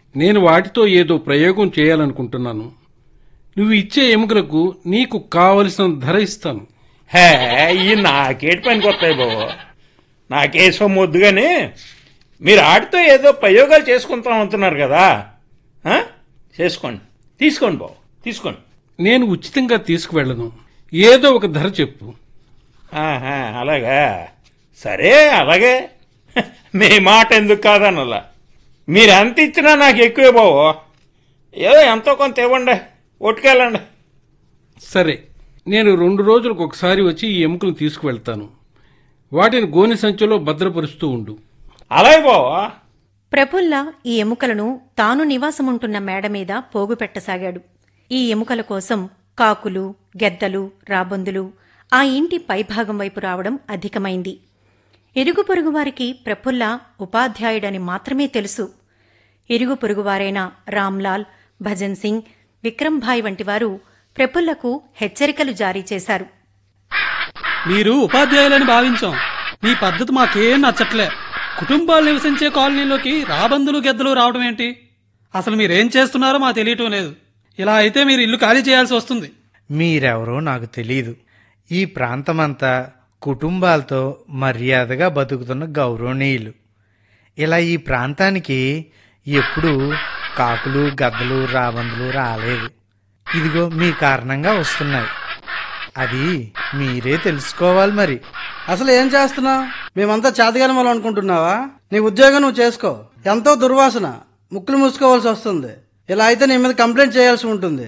నేను వాటితో ఏదో ప్రయోగం చేయాలనుకుంటున్నాను నువ్వు ఇచ్చే ఎముకలకు నీకు కావలసిన ధర ఇస్తాను హే ఈ నాకేటి పనికి వస్తాయి బాబు నాకే సొమ్మొద్దు కానీ మీరు ఆడితో ఏదో ప్రయోగాలు చేసుకుంటాం అంటున్నారు కదా ఆ? చేసుకోండి తీసుకోండి బాబు తీసుకోండి నేను ఉచితంగా తీసుకువెళ్ళను ఏదో ఒక ధర చెప్పు ఆహా, అలాగా సరే అలాగే మీ మాట ఎందుకు కాదనలా మీరు ఎంత ఇచ్చినా నాకు ఎక్కువే బావు ఏదో ఎంతో కొంత ఇవ్వండి ఒట్టుకెళ్ళండి సరే నేను రెండు రోజులకు ఒకసారి వచ్చి ఈ ఎముకలు తీసుకువెళ్తాను వాటిని గోనె సంచిలో భద్రపరుస్తూ ఉండు అలాగే బావా ప్రఫుల్ల ఈ ఎముకలను తాను నివాసముంటున్న మేడ మీద పోగు పెట్టసాగాడు ఈ ఎముకల కోసం కాకులు గెద్దలు రాబందులు ఆ ఇంటి పైభాగం వైపు రావడం అధికమైంది ఇరుగు పొరుగువారికి ప్రఫుల్ల ఉపాధ్యాయుడని మాత్రమే తెలుసు ఇరుగు పొరుగువారైన రామ్లాల్ భజన్ సింగ్ విక్రమ్భాయ్ వంటి వారు ప్రఫుల్లకు హెచ్చరికలు జారీ చేశారు మీరు ఉపాధ్యాయులని భావించాం మీ పద్ధతి మాకేం నచ్చట్లే కుటుంబాలు నివసించే కాలనీలోకి రాబందులు గెద్దలు రావడం ఏంటి అసలు మీరేం చేస్తున్నారో మాకు తెలియటం లేదు ఇలా అయితే మీరు ఇల్లు ఖాళీ చేయాల్సి వస్తుంది మీరెవరో నాకు తెలీదు ఈ ప్రాంతమంతా కుటుంబాలతో మర్యాదగా బతుకుతున్న గౌరవనీయులు ఇలా ఈ ప్రాంతానికి ఎప్పుడూ కాకులు గద్దలు రాబందులు రాలేదు ఇదిగో మీ కారణంగా వస్తున్నాయి అది మీరే తెలుసుకోవాలి మరి అసలు ఏం చేస్తున్నావు మేమంతా చేతగాని వాళ్ళు అనుకుంటున్నావా నీ ఉద్యోగం నువ్వు చేసుకో ఎంతో దుర్వాసన ముక్కులు మూసుకోవాల్సి వస్తుంది ఇలా అయితే నీ మీద కంప్లైంట్ చేయాల్సి ఉంటుంది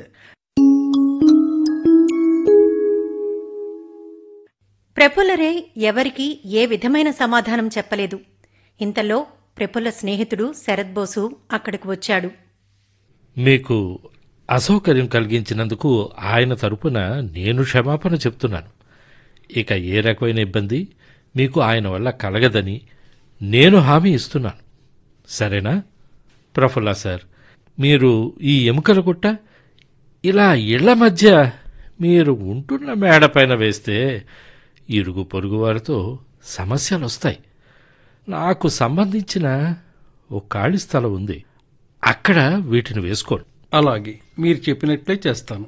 ప్రఫుల్లరే ఎవరికీ ఏ విధమైన సమాధానం చెప్పలేదు ఇంతలో ప్రఫుల్ల స్నేహితుడు శరత్ బోసు అక్కడికి వచ్చాడు మీకు అసౌకర్యం కలిగించినందుకు ఆయన తరపున నేను క్షమాపణ చెప్తున్నాను ఇక ఏ రకమైన ఇబ్బంది మీకు ఆయన వల్ల కలగదని నేను హామీ ఇస్తున్నాను సరేనా ప్రఫుల్లా సార్ మీరు ఈ ఎముకల గుట్ట ఇలా ఇళ్ల మధ్య మీరు ఉంటున్న మేడపైన వేస్తే ఇరుగు పొరుగు వారితో సమస్యలు వస్తాయి నాకు సంబంధించిన ఓ ఖాళీ స్థలం ఉంది అక్కడ వీటిని వేసుకోండి అలాగే మీరు చెప్పినట్లే చేస్తాను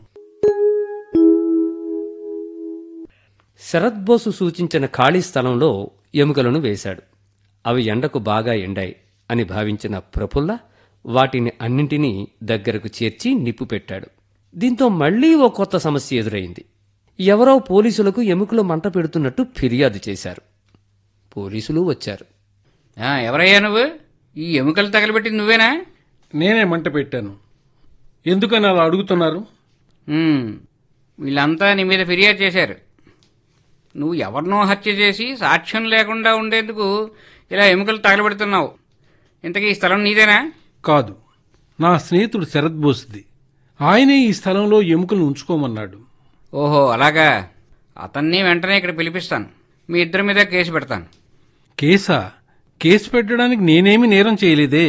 శరత్ బోసు సూచించిన ఖాళీ స్థలంలో ఎముకలను వేశాడు అవి ఎండకు బాగా ఎండాయి అని భావించిన ప్రఫుల్ల వాటిని అన్నింటినీ దగ్గరకు చేర్చి నిప్పు పెట్టాడు దీంతో మళ్లీ ఓ కొత్త సమస్య ఎదురైంది ఎవరో పోలీసులకు ఎముకలు మంట పెడుతున్నట్టు ఫిర్యాదు చేశారు పోలీసులు వచ్చారు ఆ, ఎవరయ్యా నువ్వు ఈ ఎముకలు తగలబెట్టింది నువ్వేనా నేనే మంట పెట్టాను ఎందుకని అలా అడుగుతున్నారు ఉమ్, వీళ్ళంతా నీ మీద ఫిర్యాదు చేశారు నువ్వు ఎవరినో హత్య చేసి సాక్ష్యం లేకుండా ఉండేందుకు ఇలా ఎముకలు తగలబెడుతున్నావు ఇంతకీ ఈ స్థలం నీదేనా కాదు నా స్నేహితుడు శరత్ బోస్ది ఆయనే ఈ స్థలంలో ఎముకలు ఉంచుకోమన్నాడు ఓహో అలాగా అతన్ని వెంటనే ఇక్కడ పిలిపిస్తాను మీ ఇద్దరి మీద కేసు పెడతాను కేసా కేసు పెట్టడానికి నేనేమి నేరం చేయలేదే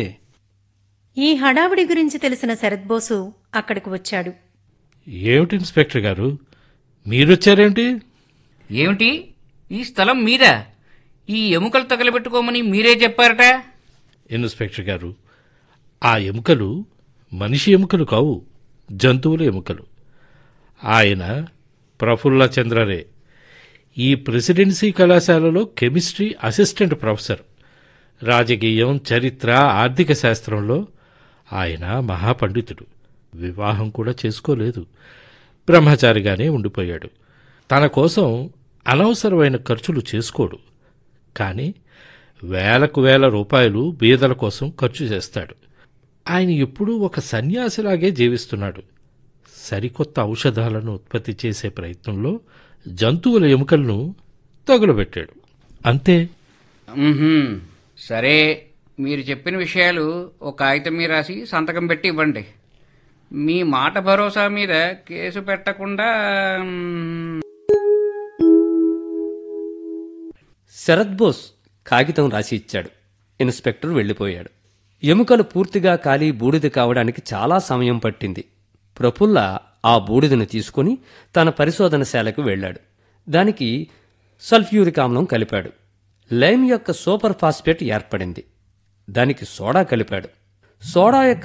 ఈ హడావుడి గురించి తెలిసిన శరత్ బోసు అక్కడికి వచ్చాడు ఏమిటి ఇన్స్పెక్టర్ గారు మీరొచ్చారేంటి ఏమిటి ఈ స్థలం మీదా ఈ ఎముకలు తగలబెట్టుకోమని మీరే చెప్పారట ఇన్స్పెక్టర్ గారు ఆ ఎముకలు మనిషి ఎముకలు కావు జంతువుల ఎముకలు ఆయన ప్రఫుల్ల చంద్రరే ఈ ప్రెసిడెన్సీ కళాశాలలో కెమిస్ట్రీ అసిస్టెంట్ ప్రొఫెసర్ రాజకీయం చరిత్ర ఆర్థిక శాస్త్రంలో ఆయన మహాపండితుడు వివాహం కూడా చేసుకోలేదు బ్రహ్మచారిగానే ఉండిపోయాడు తన కోసం అనవసరమైన ఖర్చులు చేసుకోడు కానీ వేలకు వేల రూపాయలు బీదల కోసం ఖర్చు చేస్తాడు ఆయన ఎప్పుడూ ఒక సన్యాసిలాగే జీవిస్తున్నాడు సరికొత్త ఔషధాలను ఉత్పత్తి చేసే ప్రయత్నంలో జంతువుల ఎముకలను తగులబెట్టాడు అంతే మ్మ్హ్మ్. సరే మీరు చెప్పిన విషయాలు ఒక కాగితం మీద రాసి సంతకం పెట్టి ఇవ్వండి మీ మాట భరోసా మీద కేసు పెట్టకుండా మ్, శరత్ బోస్ కాగితం రాసి ఇచ్చాడు ఇన్స్పెక్టర్ వెళ్ళిపోయాడు ఎముకలు పూర్తిగా కాలి బూడిద కావడానికి చాలా సమయం పట్టింది ప్రఫుల్ల ఆ బూడిదను తీసుకుని తన పరిశోధనశాలకు వెళ్ళాడు దానికి సల్ఫ్యూరిక్ ఆమ్లం కలిపాడు లైమ్ యొక్క సూపర్ ఫాస్ఫేట్ ఏర్పడింది దానికి సోడా కలిపాడు సోడా యొక్క